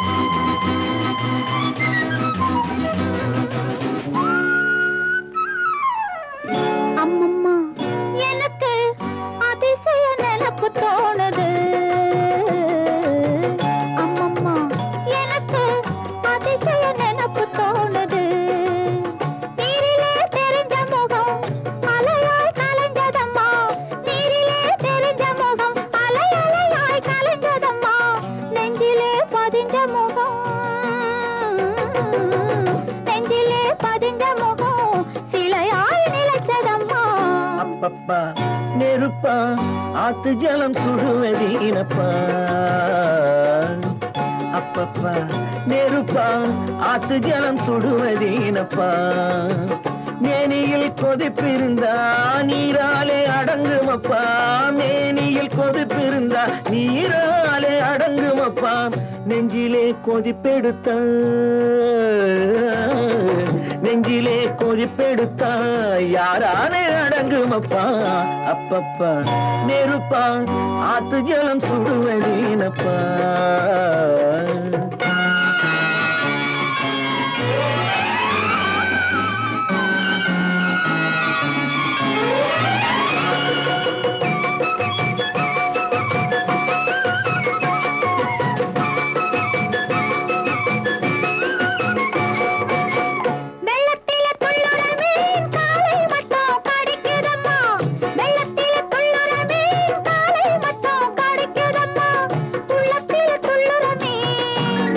அம்மம்மா எனக்கு அதிசய நினப்பு தோணுது அம்மம்மா எனக்கு அதிசய நினப்பு தோணுது நீரிலே தெரிஞ்ச முகம் அலையாய் கலைஞ்சதம்மா நீரிலே தெரிஞ்ச முகம் அலை அலையாய் கலைஞ்சதம்மா நெஞ்சிலே பதிஞ்ச முகம் நெஞ்சிலே பதிஞ்ச முகம் சிலையாய் நிலைச்சதம்மா அப்பப்பா நெருப்பா ஆத்து ஜலம் சுடுவதீனப்பா அப்பப்பா நெருப்பா ஆத்து ஜலம் சுடுவதீனப்பா மேனியில் கொதிப்பிருந்தா நீராலே அடங்குமப்பா மேனியில் கொதிப்பிருந்தா நீராலே அடங்குமப்பா நெஞ்சிலே கொதிப்பெடுத்த நெஞ்சிலே கொதிப்பெடுத்தா யாராலே அடங்குமப்பா அப்பப்பா நெருப்பா ஆத்து ஜலம் சுடுவதீனப்பா வெள்ளத்தில துள்ளுற மீன் காலை மட்டும் கடிக்குதம்மா வெள்ளத்தில துள்ளுற மீன் காலை மட்டும் கடிக்குதம்மா உள்ளத்தில துள்ளுற மீன்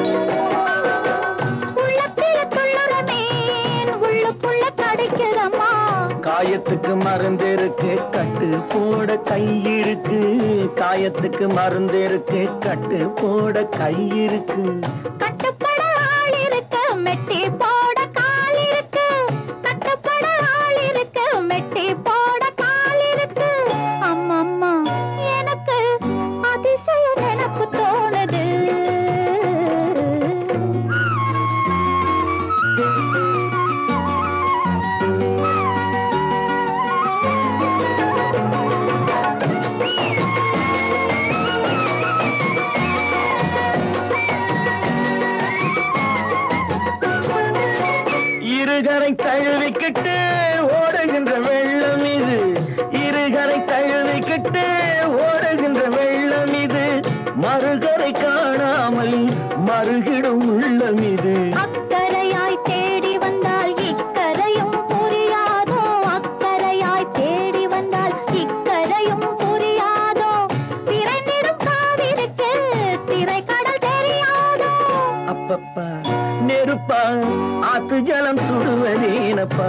உள்ளத்தில துள்ளுற மீன் உள்ளுக்குள்ள கடிக்குதம்மா காயத்துக்கு மருந்து இருக்கு கட்டு போட கை இருக்கு காயத்துக்கு மருந்து இருக்கு கட்டு போட கை இருக்கு கட்டுப்பட ஆள் இருக்கு மெட்டி போட கால் இருக்கு கட்டுப்பட ஆள் இருக்கு மெட்டி போட கால் இருக்கு அம்மம்மா எனக்கு அதிசய நினப்பு தோணுது இருகரை தழுவிக்கிட்டு ஓடுகின்ற வெள்ளம் இது இருகரை தழுவிக்கிட்டு ஓடுகின்ற வெள்ளம் இது மறுகரை காணாமல் மறுகிடும் உள்ளம் இது அக்கரையாய் தேடி வந்தால் இக்கரையும் புரியாதோ அக்கரையாய் தேடி வந்தால் இக்கரையும் புரியாதோ விரைந்திடும் காவிருக்கு திரைக்கடல் தெரியாதோ அப்பப்பா நெருப்பா ஆத்து ஜலம் சுடுவதேனப்பா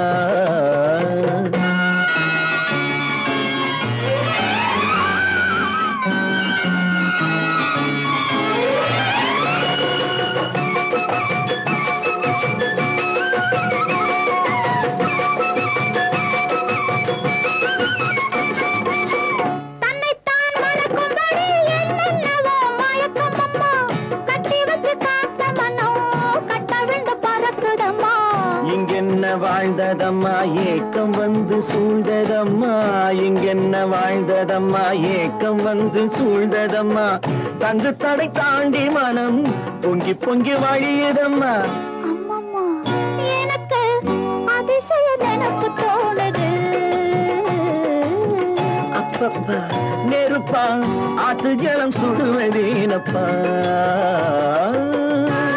தன்னைத்தான் மறக்கும்படி என்னென்னவோ மயக்கம் அம்மா கட்டி வச்சு காத்த மனம் கட்டவிழ்ந்து பறக்குதம்மா இங்கென்ன வாழ்ந்ததம்மா ஏக்கம் வந்து சூழ்ந்ததம்மா இங்கென்ன வாழ்ந்ததம்மா ஏக்கம் வந்து சூழ்ந்ததம்மா தங்கு தடை தாண்டி மனம் பொங்கி பொங்கி வழியுதம்மா அம்மம்மா எனக்கு அதிசய நினப்பு தோணுது அப்பப்பா நெருப்பா ஆத்து ஜலம் சுடுவதேனப்பா